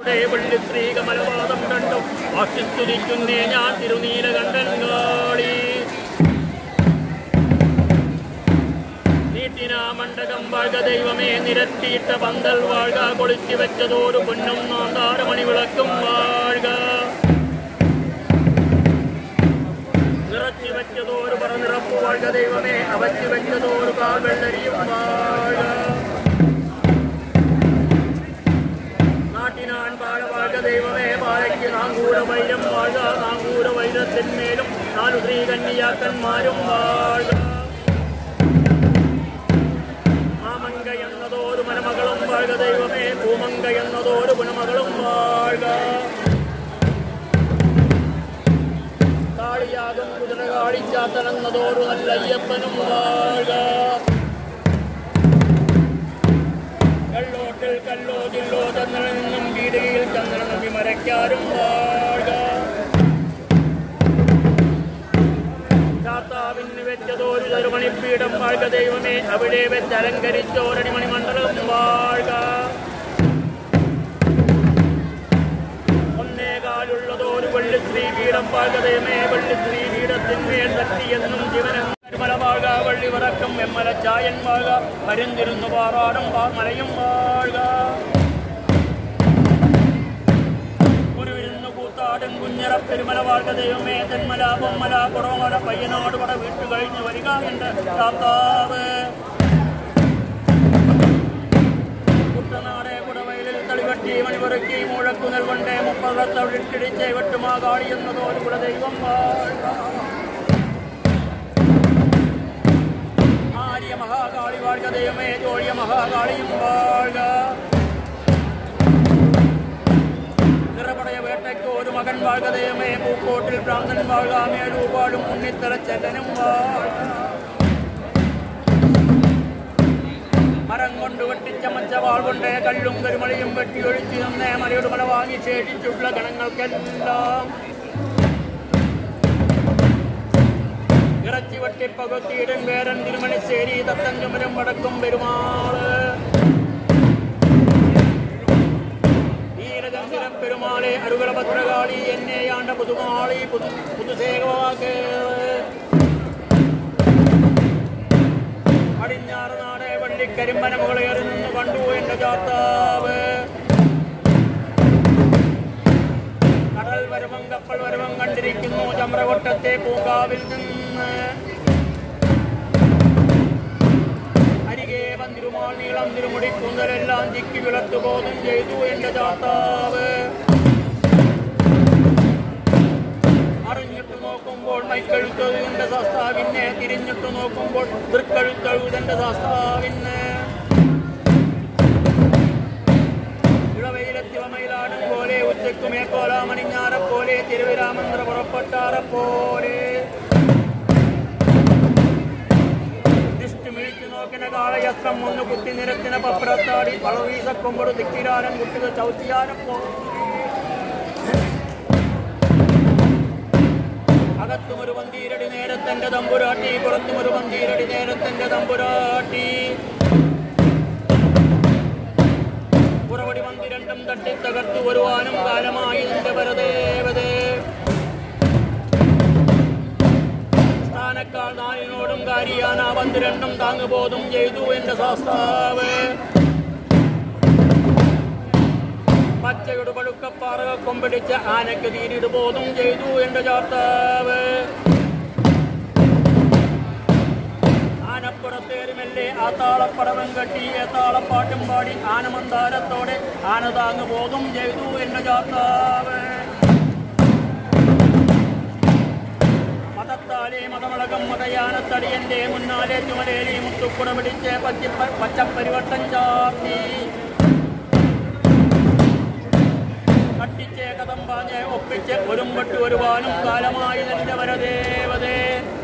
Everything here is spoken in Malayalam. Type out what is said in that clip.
കണ്ടേ പള്ളി സ്ത്രീ കമലപാദം കണ്ടു വാഷിസ്തുതിക്കുന്നേ ഞാൻ തിരുനീലകണ്ഠൻ കാളി നീട്ടിനാമണ്ഡകം വാഴ്ക ദൈവമേ നിരത്തിയിട്ട പന്തൽ വാഴ്ക കൊളുത്തി വെച്ചതോരു പൊന്നും നാന്താരമണി വിളക്കും വാഴ്ക നിറച്ചു വെച്ചതോരു പറനിറപ്പു വാഴ്ക ദൈവമേ അവച്ചു വെച്ചതോരു കാൽ വെള്ളരിയും വാഴ്ക നാട്ടിനാൻ പാഴ വാഴ്ക ദൈവമേ പാലയ്ക്ക് നാങ്കൂര വൈരം വാഴ്ക നാങ്കൂര വൈരത്തിന്മേലും നാലു സ്ത്രീ കന്യാക്കന്മാരും വാഴ്ക മാമങ്ക എന്നതോരു മനമകളും വാഴ്ക ദൈവമേ പൂമങ്ക എന്നതോരു ഗുണമകളും വാഴ്ക കാളിയാകും കുതിര കാളിച്ചാത്തനെന്നതോരു നല്ല അയ്യപ്പനും വാഴ്ക കള്ളോട്ടിൽ കല്ലോ ജില്ലോ ചന്ദ്രനെന്നും വീടിയിൽ ചന്ദ്രനും വിമരയ്ക്കാരും വാഴ്ക ചാത്താവിന് വെച്ചതോരു ചെറുമണിപ്പീഠം വാഴ്ക ദൈവമേ അവിടെ വെച്ച് അലങ്കരിച്ചോരണി മണിമണ്ഡലം വാഴ്ക ഒന്നേകാലുള്ളതോരു വെള്ളി ശ്രീപീഠം വാഴ്ക ദൈവമേ വെള്ളി ശ്രീപീഠത്തിന്മേൽ ശക്തി എന്നും ജീവനും കരുമല വാഴ്ക വള്ളി വറക്കം എമ്മല ചായൻ വാഴ്ക പരുന്തിരുന്നു പാറാടും പാ- മലയും വാഴ്ക ഗുരുവിരുന്ന് കൂത്താടും കുഞ്ഞറ പെരുമല വാഴ്ക ദൈവമേ തെന്മല പൊമ്മല കുറവമല പയ്യനാട് പട വീട്ടു കഴിഞ്ഞ് വരിക എന്റെ താത്താവ് കുട്ടനാടെ കുടവയലിൽ തളിവട്ടി മണിപുറക്കി മുഴക്കുനൽ കൊണ്ടേ മുപ്പതത്തവിട്ടിടിച്ച് വെട്ടുമാകാളി എന്നതോരു കുല ദൈവം വാഴ്ക ആര്യ മഹാകാളി വാഴ്ക ദൈവമേ ജോഴിയ മഹാകാളിയും വാഴ്ക നിറപടയ വേട്ടയ്ക്ക് ഒരു മകൻ വാഴ്ക ദൈവമേ പൂക്കോട്ടിൽ ഭ്രാന്തൻ വാഴ്ക മേലൂപാടും ഉണ്ണിത്തല ചെല്ലനും വാഴ്ക മരം കൊണ്ട് വെട്ടിച്ചമച്ച വാൾ കൊണ്ടേ കല്ലും കരുമളിയും വെട്ടിയൊഴിച്ച് നിന്നേ മലയുടെ മല വാങ്ങി ശേഷിച്ചുള്ള ഗണങ്ങൾക്കെല്ലാം ഇറച്ചി വെട്ടിപ്പകുത്തിയിടും വേരൻ തിരുമണിശ്ശേരി തത്തഞ്ചുമരം വടക്കും പെരുമാള് നീലചന്ദ്രൻ പെരുമാളെ അരുകള ഭദ്രകാളി എന്നെയാണ്ട പുതുമാളി പുതു പുതുസേവാക്ക് അടിഞ്ഞാറ് നാടെ വള്ളിക്കരിമ്പന മുകളേറി നിന്ന് കണ്ടു എന്റെ ജാത്താവ് കടൽ വരവം കപ്പൽ വരവം കണ്ടിരിക്കുന്നു ചമ്രകൊട്ടത്തെ പൂങ്കാവിൽ നിന്ന് അരികെ വന്നിരുമാൾ നീളം തിരുമുടി കുന്നരെല്ലാം ചിക്കി വിളത്തുപോകും ചെയ്തു എന്റെ ചാത്താവ് അറിഞ്ഞിട്ട് നോക്കുമ്പോൾ മൈക്കഴുത്തഴുതന്റെ ശാസ്താവിനെ തിരിഞ്ഞിട്ട് നോക്കുമ്പോൾ തൃക്കഴുത്തഴുതന്റെ ശാസ്താവിന് ഇളവയിലെത്തിവമയിലാടും പോലെ ഉച്ചക്കുമേ കോലാമണിഞ്ഞാറെ പോലെ തിരുവിരാമന്ത്ര പുറപ്പെട്ടാറെ പോലെ ദിഷ്ടിമിഴിച്ചു നോക്കിന കാളയസ്ത്രം ഒന്ന് കുത്തി നിരത്തിന പപ്പടത്താടി വളവീസക്കൊമ്പട് തിക്കിരാനം കുട്ടികൾ ചവിട്ടിയാനം പോ അകത്തും ഒരു പന്തീരടി നേരത്തെന്റെ തമ്പുരാട്ടി പുറത്തും ഒരു പന്തീരടി നേരത്തെന്റെ തമ്പുരാട്ടി പുറവടി പന്തിരണ്ടും തട്ടി തകർത്തു വരുവാനും കാലമായി നിന്റെ പരദേവതേ സ്ഥാനക്കാൾ നാലിനോടും കാരിയാന പന്തിരണ്ടും താങ്ങുപോതും ചെയ്തു എന്റെ ശാസ്താവ് പച്ചയുടെ പഴുക്കപ്പാറക കൊമ്പിടിച്ച് ആനയ്ക്ക് തീരിടുപോതും ചെയ്തു എന്റെ ചാർത്താവ് ആനപ്പുറത്തേരുമല്ലേ ആ താളപ്പടവം കെട്ടി ആ താളപ്പാട്ടും പാടി ആനമന്താരത്തോടെ ആന താങ്ങു പോകും ചെയ്തു എന്റെ ചാർത്താവ് മതത്താലെ മതമളകം മതയാനത്തടിയന്റെ മുന്നാലെ ചുമലേലി മുത്തുക്കുട പിടിച്ച് പച്ചപ്പ പച്ചപ്പരിവട്ടം ചാർത്തി കട്ടിച്ചേ കഥം പാഞ്ഞ് ഒപ്പിച്ച് ഒരുമ്പട്ട് വരുവാനും കാലമായി നിന്റെ വരദേവതേ